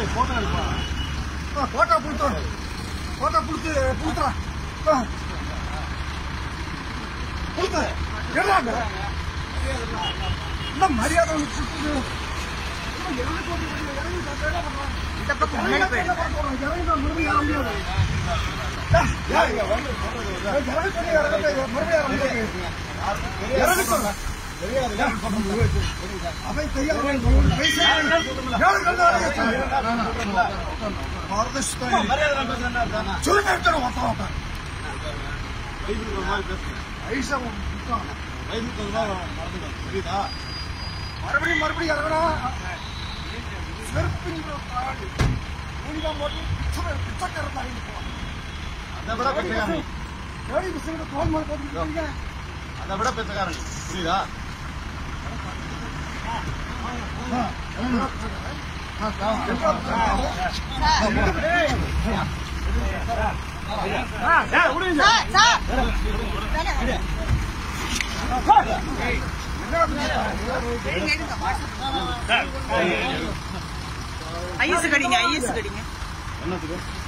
photo புடுத்தோம் photo புடுத்து புடுத்துறா புடுத்து எறாங்க என்ன மரியாதை உனக்கு கொடுத்தது இந்த பக்கம் முன்னாடி போயிடு மறுபடியும் மறுபடியும் இறங்கடா செருப்புங்கிற தாடி யூனிஃபார்ம் போட்டு பிச்சை பிச்சைக்காரன் தாடி போவான் அதை விட பிச்சைக்காரன் ஏடி பிச்சைங்கிற தோல் மேல போட்டுக்கிட்டீங்க அதை விட பிச்சைக்காரன் புரியுதா சார் சார் எடுங்க எடுங்க ஐஸ் கடிங்க ஐஸ் கடிங்க என்னத்துக்கு